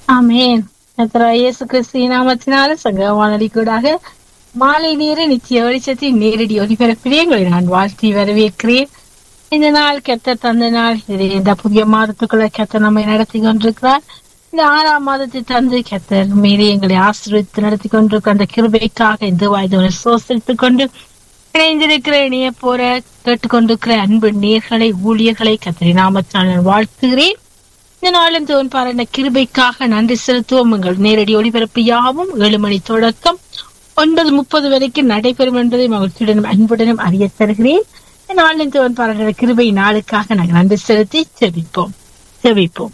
ஆமென் கர்த்தராகிய இயேசு கிறிஸ்து நாமத்தினால சங்க வானொலி கூடாக மாலை நேர நித்திய வெளிச்சத்தின் நேரடி ஒலிபரப்பிலே உங்களை நான் வாழ்த்தி வரவேற்கிறேன் இந்த நாள் கெத்த தந்த நாள் இது இந்த புதிய மாதத்துக்குள்ள கெத்த நம்மை நடத்தி கொண்டிருக்கிறார் இந்த ஆறாம் மாதத்தை தந்து கெத்தர் மீறி எங்களை ஆசீர்வதித்து நடத்தி கொண்டிருக்கிற அந்த கிருபைக்காக இந்த வாய்தவனை சோசரித்துக் கொண்டு இணைந்திருக்கிற இணைய போற கேட்டுக்கொண்டிருக்கிற அன்பு நேர்களை ஊழியர்களை கத்திரி நாமத்தால் நான் வாழ்த்துகிறேன் இந்த நாளும் தோன் பாருங்க கிருபைக்காக நன்றி செலுத்துவோம் உங்கள் நேரடி ஒளிபரப்பு யாவும் ஏழு மணி தொடக்கம் ஒன்பது முப்பது வரைக்கும் நடைபெறும் என்பதை மகிழ்ச்சியுடனும் அன்புடனும் அறிய தருகிறேன் இந்த நாளின் தோன் பாருங்க கிருபை நாளுக்காக நாங்கள் நன்றி செலுத்தி செபிப்போம் செபிப்போம்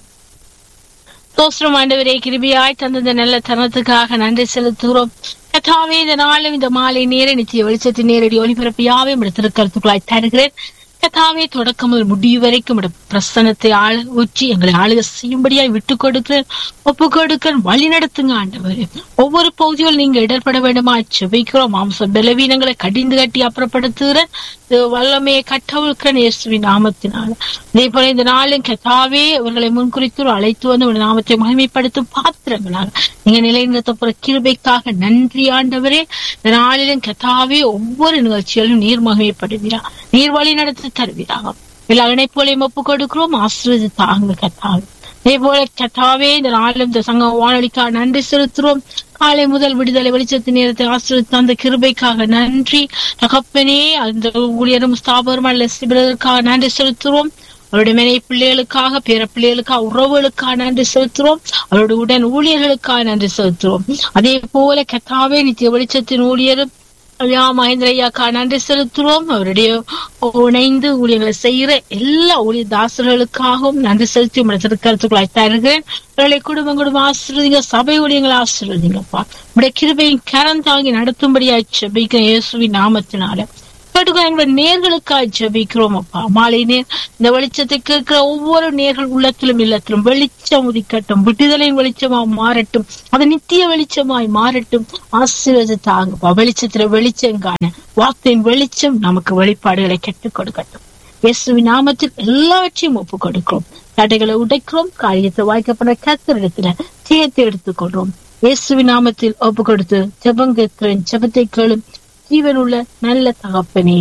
தோஸ்ரம் ஆண்டவரே கிருபியாய் தந்த நல்ல தருணத்துக்காக நன்றி செலுத்துகிறோம் கதாவே இந்த நாளும் இந்த மாலை நேர நித்திய வெளிச்சத்தின் நேரடி ஒளிபரப்பு யாவையும் திருக்கருத்துக்களாய் தருகிறேன் கதாவே தொடக்கம் முதல் முடிவு வரைக்கும் உடைய பிரசனத்தை ஆள ஊற்றி எங்களை ஆளுக செய்யும்படியாய் விட்டு கொடுக்கிறேன் ஒப்பு கொடுக்கிறேன் வழி நடத்துங்க ஆண்டவர் ஒவ்வொரு பகுதியில் நீங்க இடர்பட வேண்டுமா செபிக்கிறோம் மாம்ச பலவீனங்களை கடிந்து கட்டி அப்புறப்படுத்துகிறேன் வல்லமையை கட்டவிழ்கிறேன் இயேசுவின் நாமத்தினால அதே போல இந்த நாளும் கதாவே அவர்களை முன்குறித்து அழைத்து வந்து உடைய நாமத்தை மகிமைப்படுத்தும் பாத்திரங்களாக நீங்க நிலைநிறுத்தப்படுற கிருபைக்காக நன்றி ஆண்டவரே இந்த நாளிலும் கதாவே ஒவ்வொரு நிகழ்ச்சியிலும் நீர் மகிமைப்படுகிறார் நீர் வழி நடத்தி தருவீராக எல்லா இணைப்புகளையும் ஒப்பு கொடுக்கிறோம் ஆசிரியர் தாங்க கத்தாவே அதே போல கத்தாவே இந்த நாளிலும் இந்த சங்க வானொலிக்காக நன்றி செலுத்துறோம் காலை முதல் விடுதலை வெளிச்சத்து நேரத்தை ஆசிரியர் அந்த கிருபைக்காக நன்றி தகப்பனே அந்த ஊழியரும் ஸ்தாபரும் அல்ல நன்றி செலுத்துறோம் அவருடைய மனை பிள்ளைகளுக்காக பேர பிள்ளைகளுக்காக உறவுகளுக்காக நன்றி செலுத்துறோம் அவருடைய உடன் ஊழியர்களுக்காக நன்றி செலுத்துறோம் அதே போல கத்தாவே நித்திய வெளிச்சத்தின் ஊழியரும் ஐயா மகேந்திரையாக்கா நன்றி செலுத்துறோம் அவருடைய இணைந்து ஊழியர்களை செய்கிற எல்லா ஊழிய தாசர்களுக்காகவும் நன்றி செலுத்தி உங்களை திருக்கருத்துக்குள்ளாய் தருகிறேன் அவர்களை குடும்பம் குடும்பம் ஆசிர்வதிங்க சபை ஊழியங்களை ஆசிர்வதிங்கப்பா உடைய கிருபையின் கரம் தாங்கி நடத்தும்படியாய் செபிக்க இயேசுவின் நாமத்தினால கேட்டுக்கோ நேர்களுக்காய் ஜபிக்கிறோம் அப்பா மாலை நேர் இந்த வெளிச்சத்தை கேட்கிற ஒவ்வொரு நேர்கள் உள்ளத்திலும் இல்லத்திலும் வெளிச்சம் உதிக்கட்டும் விடுதலையின் வெளிச்சமாய் மாறட்டும் அது நித்திய வெளிச்சமாய் மாறட்டும் ஆசீர்வாத தாங்கப்பா வெளிச்சத்துல வெளிச்சம் காண வார்த்தையின் வெளிச்சம் நமக்கு வெளிப்பாடுகளை கற்றுக் கொடுக்கட்டும் இயேசுவின் நாமத்தில் எல்லாவற்றையும் ஒப்பு கொடுக்கிறோம் தடைகளை உடைக்கிறோம் காரியத்தை வாய்க்கப்படுற கத்திரிடத்துல ஜெயத்தை எடுத்துக்கொள்றோம் இயேசுவின் நாமத்தில் ஒப்பு கொடுத்து ஜபம் கேட்கிறேன் ஜபத்தை கேளும் ஜீவனுள்ள நல்ல தகப்பனே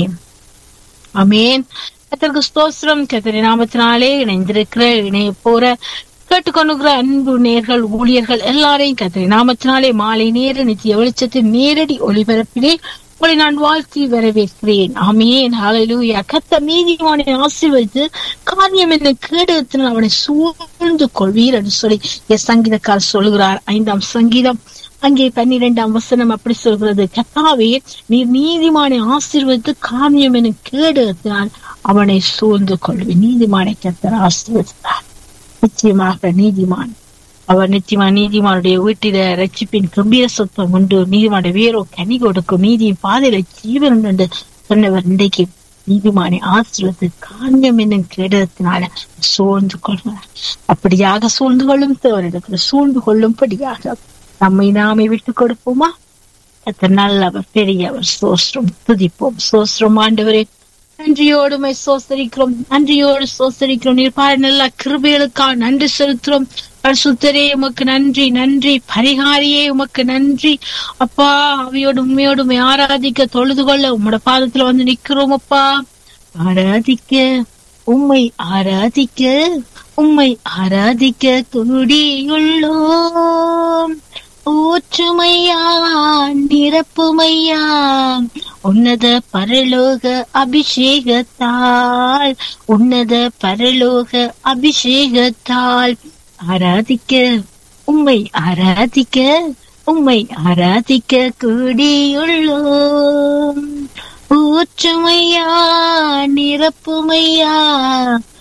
அமேன் கத்தருக்கு ஸ்தோத்திரம் கத்தரி நாமத்தினாலே இணைந்திருக்கிற இணைய போற கேட்டுக்கொண்டுகிற அன்பு நேர்கள் ஊழியர்கள் எல்லாரையும் கத்தரி நாமத்தினாலே மாலை நேர நித்திய வெளிச்சத்தின் நேரடி ஒளிபரப்பிலே உங்களை நான் வாழ்த்தி வரவேற்கிறேன் ஆமேன் ஹalleluya கத்த நீதிமானை ஆசீர்வதித்து காரியம் என்ன கேடத்தினால் அவனை சூழ்ந்து கொள்வீர் என்று சொல்லி என் சங்கீதக்கார் சொல்கிறார் ஐந்தாம் சங்கீதம் அங்கே பன்னிரெண்டாம் வசனம் அப்படி சொல்கிறது கத்தாவே நீர் நீதிமானை ஆசீர்வதித்து காமியம் என கேடுத்தினால் அவனை சூழ்ந்து கொள்வி நீதிமானை கத்தர் ஆசீர்வதித்தார் நிச்சயமாக நீதிமான் அவர் நிச்சயமா நீதிமானுடைய வீட்டில ரட்சிப்பின் கம்பீர சொத்தம் உண்டு நீதிமானுடைய வேரோ கனி கொடுக்கும் நீதியின் பாதையில ஜீவன் என்று சொன்னவர் இன்றைக்கு நீதிமானை ஆசிரியத்து காண்யம் என்னும் கேடத்தினால சூழ்ந்து கொள்வார் அப்படியாக சூழ்ந்து கொள்ளும் தேவரிடத்துல சூழ்ந்து கொள்ளும்படியாக நம்மை நாமே விட்டு கொடுப்போமா அத்தனை நல்லவர் பெரியவர் சோஸ்திரம் துதிப்போம் சோஸ்திரம் ஆண்டவரே நன்றியோடுமை சோசரிக்கிறோம் நன்றியோடு சோசரிக்கிறோம் நீர் பாரு நல்ல கிருபைகளுக்காக நன்றி செலுத்துறோம் பரிசுத்தரே உமக்கு நன்றி நன்றி பரிகாரியே உமக்கு நன்றி அப்பா அவையோடு உண்மையோடு உண்மை ஆராதிக்க தொழுது கொள்ள உம்மோட பாதத்துல வந்து நிக்கிறோம் அப்பா ஆராதிக்க உம்மை ஆராதிக்க உம்மை ஆராதிக்க கூடியுள்ளோம் ஊற்றுமையா நிரப்புமையா உன்னத பரலோக அபிஷேகத்தால் உன்னத பரலோக அபிஷேகத்தால் ஆராதிக்க உம்மை ஆராதிக்க உம்மை ஆராதிக்க கூடியுள்ளோம் ஊற்றுமையா நிரப்புமையா